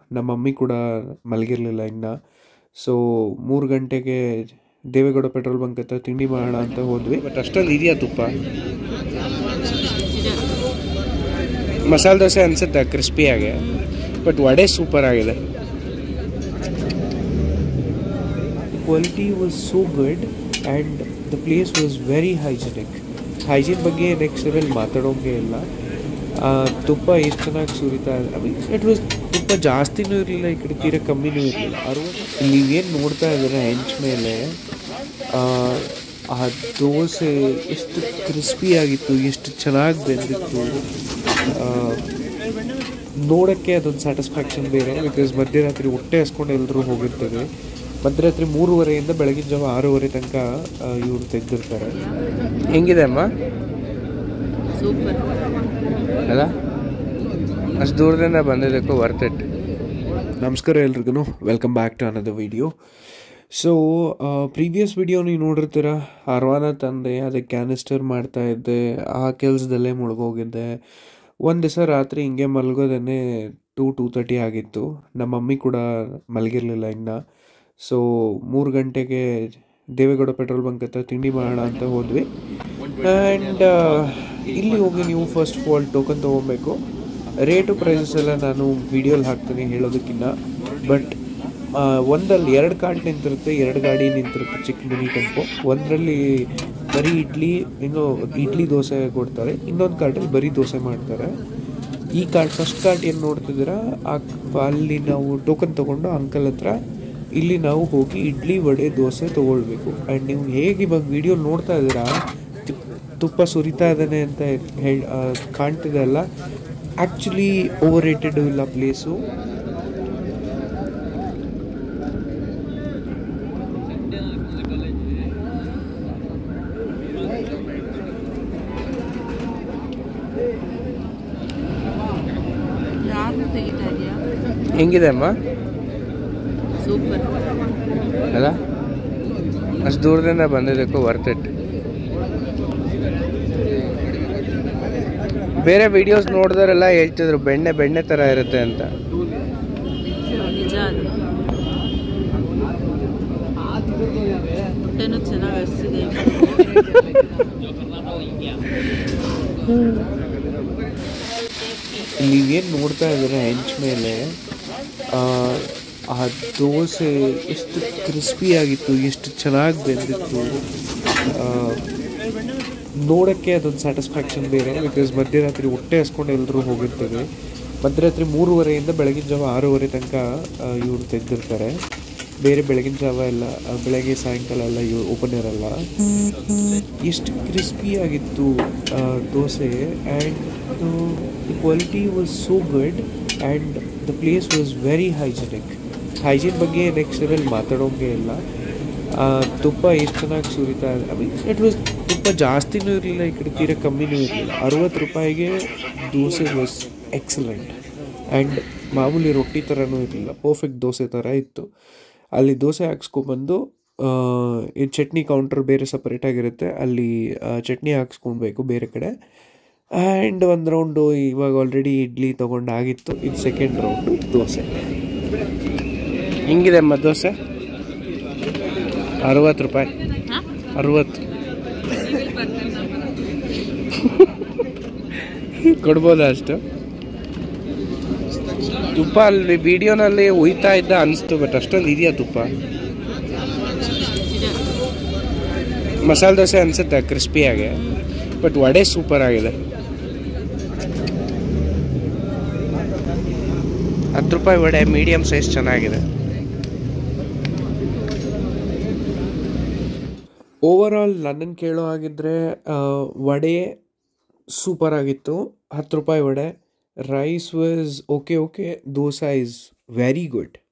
ನಮ್ಮ ಮಮ್ಮಿ ಕೂಡ ಮಲಗಿರಲಿಲ್ಲ ಇನ್ನು ಸೊ ಮೂರು ಗಂಟೆಗೆ ದೇವೇಗೌಡ ಪೆಟ್ರೋಲ್ ಬಂಕ್ ಹತ್ರ ತಿಂಡಿ ಮಾಡೋಣ ಅಂತ ಹೋದ್ವಿ ಬಟ್ ಅಷ್ಟೊಂದು ಇದೆಯಾ ತುಪ್ಪ ಮಸಾಲೆ ದೋಸೆ ಅನಿಸುತ್ತೆ ಕ್ರಿಸ್ಪಿಯಾಗಿ ಬಟ್ ವಡೆ ಸೂಪರ್ ಆಗಿದೆ quality was so good and the place was very hygienic hygiene ಬಗ್ಗೆ ನೆಕ್ಸ್ಟ್ ಲೆವೆಲ್ ಮಾತಾಡೋಂಗೆ ಇಲ್ಲ ಆ, ತುಪ್ಪ ಎಷ್ಟು ಚೆನ್ನಾಗಿ ಸುರಿತಾ ಐ ಮೀನ್ ಇಟ್ ವಾಸ್ ತುಪ್ಪ ಜಾಸ್ತಿನೂ ಇರಲಿಲ್ಲ ಈ ಕಡೆ ತೀರ ಕಮ್ಮಿನೂ ಇರಲಿಲ್ಲ ಅರವತ್ತು ನೀವೇನು ನೋಡ್ತಾ ಇದ್ದೀರ ಹೆಂಚ್ ಮೇಲೆ ಆ, ಆ ದೋಸೆ ಎಷ್ಟು ಕ್ರಿಸ್ಪಿಯಾಗಿತ್ತು ಎಷ್ಟು ಚೆನ್ನಾಗಿ ಬೆಂದಿತ್ತು ಆ, ನೋಡೋಕ್ಕೆ ಅದೊಂದು ಸ್ಯಾಟಿಸ್ಫ್ಯಾಕ್ಷನ್ ಬೇರೆ ಬಿಕಾಸ್ ಮಧ್ಯರಾತ್ರಿ ಹೊಟ್ಟೆ ಹಸ್ಕೊಂಡು ಎಲ್ಲರೂ ಹೋಗಿರ್ತಾರೆ ಮಧ್ಯರಾತ್ರಿ ಮೂರುವರೆಯಿಂದ ಬೆಳಗಿನ ಜಾವ ಆರೂವರೆ ತನಕ ಇವರು ತೆಗೆದಿರ್ತಾರೆ ಹೆಂಗಿದೆ ಅಮ್ಮ ಸೂಪರ್ ಅಲ್ಲ ಅಷ್ಟು ದೂರದಿಂದ ಬಂದಿದ್ದಕ್ಕೂ ವರ್ತ್ ಇಟ್ ನಮಸ್ಕಾರ ಎಲ್ರಿಗೂ welcome back to another video so previous video ನೀವು ನೋಡಿರ್ತೀರ ಅರ್ವಾನ ತಂದೆ ಅದಕ್ಕೆ ಕ್ಯಾನಿಸ್ಟರ್ ಮಾಡ್ತಾ ಇದ್ದೆ ಆ ಕೆಲಸದಲ್ಲೇ ಮುಳುಗೋಗಿದ್ದೆ ಒಂದು ದಿವಸ ರಾತ್ರಿ ಹಿಂಗೆ ಮಲಗೋದೇ ಟೂ ಟೂ ತರ್ಟಿ ಆಗಿತ್ತು ನಮ್ಮ ಮಮ್ಮಿ ಕೂಡ ಮಲಗಿರಲಿಲ್ಲ ಇನ್ನು ಸೊ ಮೂರು ಗಂಟೆಗೆ ದೇವೇಗೌಡ ಪೆಟ್ರೋಲ್ ಬಂಕ್ ಹತ್ರ ತಿಂಡಿ ಮಾಡೋಣ ಅಂತ ಹೋದ್ವಿ ಆ್ಯಂಡ್ ಇಲ್ಲಿ ಹೋಗಿ ನೀವು ಫಸ್ಟ್ ಆಫ್ ಆಲ್ ಟೋಕನ್ ತೊಗೊಬೇಕು ರೇಟು ಪ್ರೈಸಸ್ ಎಲ್ಲ ನಾನು ವಿಡಿಯೋಲಿ ಹಾಕ್ತೀನಿ ಹೇಳೋದಕ್ಕಿಂತ ಬಟ್ ಒಂದಲ್ಲಿ ಎರಡು ಕಾರ್ಟ್ ನಿಂತಿರುತ್ತೆ ಎರಡು ಗಾಡಿ ನಿಂತಿರುತ್ತೆ ಚಿಕ್ಕ ಮಿನಿ ಟೆಂಪೋ ಒಂದರಲ್ಲಿ ಬರೀ ಇಡ್ಲಿ ಇನ್ನು ಇಡ್ಲಿ ದೋಸೆ ಕೊಡ್ತಾರೆ ಇನ್ನೊಂದು ಕಾರ್ಟಲ್ಲಿ ಬರೀ ದೋಸೆ ಮಾಡ್ತಾರೆ ಈ ಕಾರ್ಟ್ ಫಸ್ಟ್ ಕಾರ್ಟ್ ಏನು ನೋಡ್ತಿದ್ದೀರಾ ಆ ಅಲ್ಲಿ ನಾವು ಟೋಕನ್ ತೊಗೊಂಡು ಅಂಕಲ್ ಹತ್ರ ಇಲ್ಲಿ ನಾವು ಹೋಗಿ ಇಡ್ಲಿ ವಡೆ ದೋಸೆ ತೊಗೊಳ್ಬೇಕು ಆ್ಯಂಡ್ ನೀವು ಹೇಗೆ ಇವಾಗ ವಿಡಿಯೋ ನೋಡ್ತಾ ಇದ್ದೀರಾ ತು- ತುಪ್ಪ ಸುರಿತಾ ಇದ್ದಾನೆ ಅಂತ ಹೇಳಿ ಕಾಣ್ತಿದೆ ಅಲ್ಲ ಆ್ಯಕ್ಚುಲಿ ಓವರ್ ರೇಟೆಡ್ ಇಲ್ಲ ಪ್ಲೇಸು ಯಾರನ್ನು ತೆಗಿತಾ ಇದೆಯಾ ಹೆಂಗಿದೆ ಅಮ್ಮ ಸೂಪರ್ ಅಲ್ಲ ಅಷ್ಟು ದೂರದಿಂದ ಬಂದಿದ್ದಕ್ಕೂ ವರ್ತ್ ಇಟ್ ಬೇರೆ ವಿಡಿಯೋಸ್ ನೋಡಿದವರೆಲ್ಲ ಹೇಳ್ತಿದ್ರು ಬೆಣ್ಣೆ ಬೆಣ್ಣೆ ಥರ ಇರುತ್ತೆ ಅಂತ ನಿಜ ಅದು ಹೊಟ್ಟೆನೂ ಚೆನ್ನಾಗಿ ಹಸಿದೆ ನೀವೇನು ನೋಡ್ತಾ ಇದ್ದೀರ ಹೆಂಚ್ ಮೇಲೆ ಆ, ಆ ದೋಸೆ ಎಷ್ಟು ಕ್ರಿಸ್ಪಿಯಾಗಿತ್ತು ಎಷ್ಟು ಚೆನ್ನಾಗಿ ಬೆಂದಿತ್ತು ಆ, ನೋಡೋಕ್ಕೆ ಅದೊಂದು ಸ್ಯಾಟಿಸ್ಫ್ಯಾಕ್ಷನ್ ಬೇರೆ ಬಿಕಾಸ್ ಮಧ್ಯರಾತ್ರಿ ಹೊಟ್ಟೆ ಹಸ್ಕೊಂಡು ಎಲ್ಲರೂ ಹೋಗಿರ್ತಾರೆ ಮಧ್ಯರಾತ್ರಿ ಮೂರುವರೆಯಿಂದ ಬೆಳಗಿನ ಜಾವ ಆರೂವರೆ ತನಕ ಇವರು ತೆಗೆದಿರ್ತಾರೆ ಬೇರೆ ಬೆಳಗಿನ ಜಾವ ಎಲ್ಲ ಆ, ಬೆಳಗ್ಗೆ ಸಾಯಂಕಾಲ ಎಲ್ಲ ಇವ್ ಓಪನ್ ಇರಲ್ಲ ಎಷ್ಟು ಕ್ರಿಸ್ಪಿಯಾಗಿತ್ತು ಆ, dosa and the quality was so good and the place was very hygienic hygiene ಬಗ್ಗೆ ನೆಕ್ಸ್ಟ್ ಲೆವೆಲ್ ಮಾತಾಡೋಂಗೆ ಇಲ್ಲ ಆ, ತುಪ್ಪ ಎಷ್ಟು ಚೆನ್ನಾಗಿ ಸುರಿತಾ ಐ ಮೀನ್ ಇಟ್ ವಾಸ್ ತುಪ್ಪ ಜಾಸ್ತಿನೂ ಇರಲಿಲ್ಲ ಈ ಕಡೆ ತೀರ ಕಮ್ಮಿನೂ ಇರಲಿಲ್ಲ ಅರುವತ್ತು ರೂಪಾಯಿಗೆ ದೋಸೆ ವಾಸ್ ಎಕ್ಸಲೆಂಟ್ ಆ್ಯಂಡ್ ಮಾಮೂಲಿ ರೊಟ್ಟಿ ಥರನೂ ಇರಲಿಲ್ಲ ಪರ್ಫೆಕ್ಟ್ ದೋಸೆ ಥರ ಇತ್ತು ಅಲ್ಲಿ ದೋಸೆ ಹಾಕ್ಸ್ಕೊಬಂದು ಆ, ಈ ಚಟ್ನಿ ಕೌಂಟರ್ ಬೇರೆ ಸಪ್ರೇಟಾಗಿರುತ್ತೆ ಅಲ್ಲಿ ಆ, ಚಟ್ನಿ ಹಾಕ್ಸ್ಕೊಳ್ಬೇಕು ಬೇರೆ ಕಡೆ ಆ್ಯಂಡ್ ಒಂದು ರೌಂಡು ಇವಾಗ ಆಲ್ರೆಡಿ ಇಡ್ಲಿ ತೊಗೊಂಡಾಗಿತ್ತು ಇದು ಸೆಕೆಂಡ್ ರೌಂಡು ದೋಸೆ ಹಿಂಗಿದೆ ಅಮ್ಮ ದೋಸೆ ಅರವತ್ತು ರೂಪಾಯಿ ಅರವತ್ತು ಕೊಡ್ಬೋದಾ ಅಷ್ಟು ತುಪ್ಪ ಅಲ್ಲಿ ವಿಡಿಯೋನಲ್ಲಿ ಉಯ್ತಾ ಇದ್ದ ಅನಿಸ್ತು ಬಟ್ ಅಷ್ಟೊಂದು ಇದೆಯಾ ತುಪ್ಪ ಮಸಾಲೆ ದೋಸೆ ಅನಿಸುತ್ತೆ ಕ್ರಿಸ್ಪಿಯಾಗಿ ಬಟ್ ವಡೆ ಸೂಪರ್ ಆಗಿದೆ ಹತ್ತು ರೂಪಾಯಿ ವಡೆ ಮೀಡಿಯಮ್ ಸೈಜ್ ಚೆನ್ನಾಗಿದೆ ಓವರ್ ಆಲ್ ನನ್ನನ್ನು ಕೇಳೋ ಹಾಗಿದ್ರೆ ಆ, ವಡೆ ಸೂಪರ್ ಆಗಿತ್ತು ಹತ್ತು ರೂಪಾಯಿ vada rice was okay okay dosa is very good